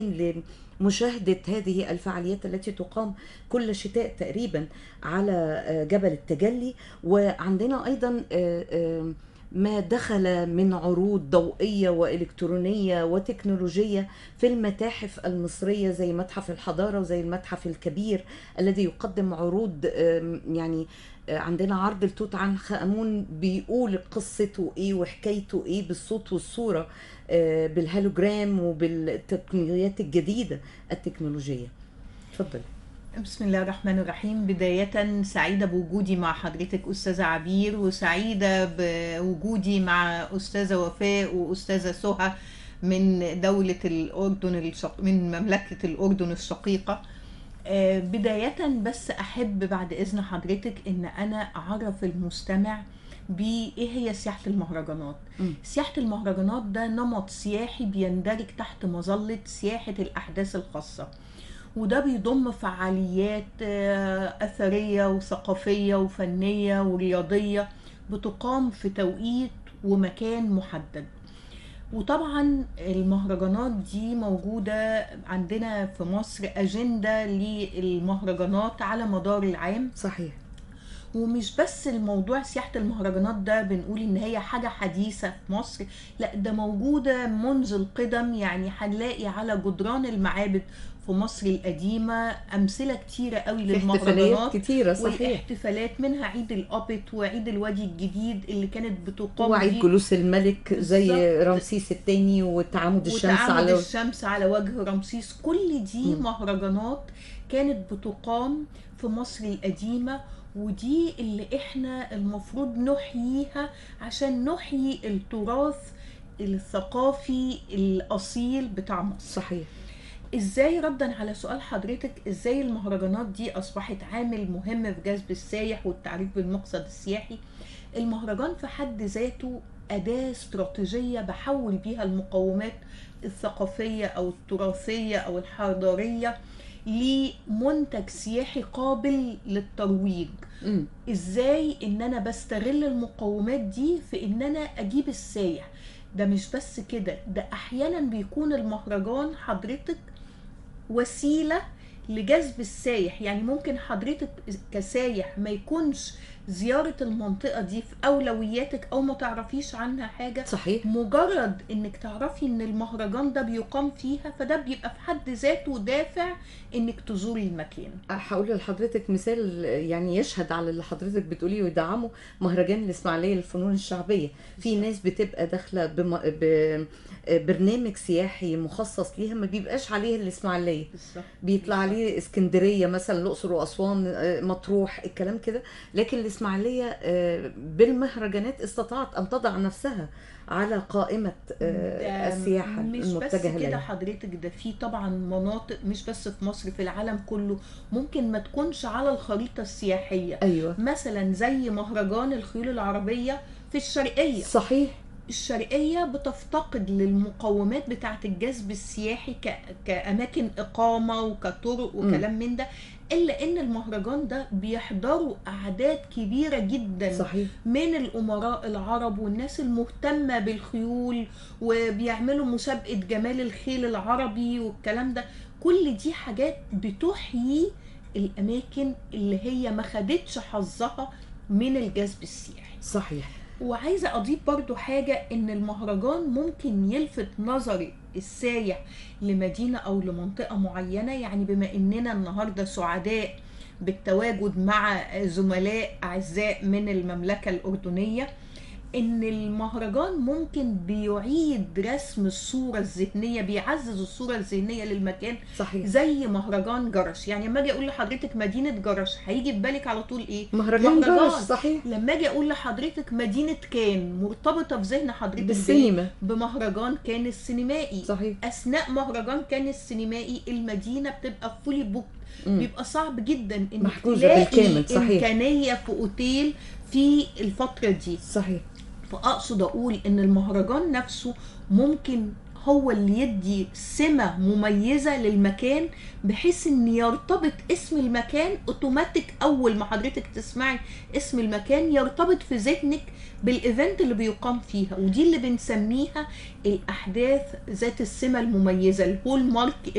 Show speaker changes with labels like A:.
A: لمشاهدة هذه الفعاليات التي تقام كل شتاء تقريبا على آه، جبل التجلي وعندنا أيضا آه، آه، ما دخل من عروض ضوئية وإلكترونية وتكنولوجية في المتاحف المصرية زي متحف الحضارة وزي المتحف الكبير الذي يقدم عروض آم، يعني آه، عندنا عرض لتوت عنخ آمون بيقول قصته ايه وحكايته ايه بالصوت والصورة آه، بالهالوجرام وبالتقنيات الجديدة التكنولوجية اتفضل
B: بسم الله الرحمن الرحيم بداية سعيدة بوجودي مع حضرتك أستاذة عبير وسعيدة بوجودي مع أستاذة وفاء وأستاذة سهى من دولة الأردن الشق... من مملكة الأردن الشقيقة آه، بداية بس أحب بعد إذن حضرتك إن أنا أعرف المستمع بإيه هي سياحة المهرجانات
A: مم.
B: سياحة المهرجانات ده نمط سياحي بيندرج تحت مظلة سياحة الأحداث الخاصة وده بيضم فعاليات آه، أثرية وثقافية وفنية ورياضية بتقام في توقيت ومكان محدد وطبعا المهرجانات دي موجودة عندنا في مصر أجندة للمهرجانات على مدار العام
A: صحيح
B: ومش بس الموضوع سياحة المهرجانات ده بنقول ان هي حاجة حديثة في مصر لا ده موجودة منذ القدم يعني هنلاقي على جدران المعابد في مصر القديمة أمثلة كتيرة قوي
A: في احتفاليات
B: للمهرجانات
A: كتيرة صحيح
B: والاحتفالات منها عيد الأبط وعيد الوادي الجديد اللي كانت بتقام
A: وعيد
B: فيه
A: جلوس الملك زي
B: بالظبط.
A: رمسيس الثاني وتعامد الشمس
B: وتعامد
A: على
B: الشمس على وجه رمسيس كل دي
A: مم.
B: مهرجانات كانت بتقام في مصر القديمة ودي اللي احنا المفروض نحييها عشان نحيي التراث الثقافي الأصيل بتاع مصر
A: صحيح
B: ازاي ردا على سؤال حضرتك ازاي المهرجانات دي اصبحت عامل مهم في جذب السايح والتعريف بالمقصد السياحي المهرجان في حد ذاته أداة استراتيجية بحول بيها المقومات الثقافية أو التراثية أو الحضارية لمنتج سياحي قابل للترويج
A: مم.
B: ازاي ان انا بستغل المقومات دي في ان انا اجيب السايح ده مش بس كده ده احيانا بيكون المهرجان حضرتك وسيله لجذب السايح يعني ممكن حضرتك كسايح ما يكونش زيارة المنطقة دي في أولوياتك أو ما تعرفيش عنها حاجة
A: صحيح
B: مجرد انك تعرفي ان المهرجان ده بيقام فيها فده بيبقى في حد ذاته دافع انك تزوري المكان
A: هقول لحضرتك مثال يعني يشهد على اللي حضرتك بتقوليه ويدعمه مهرجان الاسماعيليه للفنون الشعبيه في ناس بتبقى داخله بم... ببرنامج سياحي مخصص ليها ما بيبقاش عليه الاسماعيليه
B: بالظبط
A: بيطلع عليه اسكندريه مثلا الاقصر واسوان آه، مطروح الكلام كده لكن الاسماعيليه آه، بالمهرجانات استطاعت ان تضع نفسها على قائمه آه،
B: ده
A: السياحه
B: مش بس
A: المتجهه
B: كده
A: اليها
B: حضرتك ده في طبعا مناطق مش بس في مصر في العالم كله ممكن ما تكونش على الخريطة السياحية
A: ايوه
B: مثلا زي مهرجان الخيول العربية في الشرقية
A: صحيح
B: الشرقية بتفتقد للمقومات بتاعة الجذب السياحي ك... كأماكن إقامة وكطرق وكلام من ده إلا إن المهرجان ده بيحضروا أعداد كبيرة جدا
A: صحيح
B: من الأمراء العرب والناس المهتمة بالخيول وبيعملوا مسابقة جمال الخيل العربي والكلام ده كل دي حاجات بتحيي الأماكن اللي هي ما خدتش حظها من الجذب السياحي
A: صحيح
B: وعايزة أضيف برضو حاجة إن المهرجان ممكن يلفت نظر السايح لمدينة أو لمنطقة معينة يعني بما إننا النهاردة سعداء بالتواجد مع زملاء أعزاء من المملكة الأردنية إن المهرجان ممكن بيعيد رسم الصورة الذهنية بيعزز الصورة الذهنية للمكان
A: صحيح
B: زي مهرجان جرش يعني لما أجي أقول لحضرتك مدينة جرش هيجي في بالك على طول إيه؟
A: مهرجان
B: مهرجان.
A: جرش صحيح
B: لما اجي اقول لحضرتك مدينه كان مرتبطه في ذهن حضرتك بإيه؟
A: بالسينما
B: بمهرجان كان السينمائي
A: صحيح
B: اثناء مهرجان كان السينمائي المدينه بتبقى فولي بوك
A: مم.
B: بيبقى صعب جدا انك
A: محجوزة
B: تلاقي
A: بالكامل، صحيح.
B: امكانيه في اوتيل في الفتره دي
A: صحيح
B: فاقصد اقول ان المهرجان نفسه ممكن هو اللي يدي سمة مميزة للمكان بحيث ان يرتبط اسم المكان اوتوماتيك اول ما حضرتك تسمعي اسم المكان يرتبط في ذهنك بالايفنت اللي بيقام فيها ودي اللي بنسميها الاحداث ذات السمة المميزة الهول مارك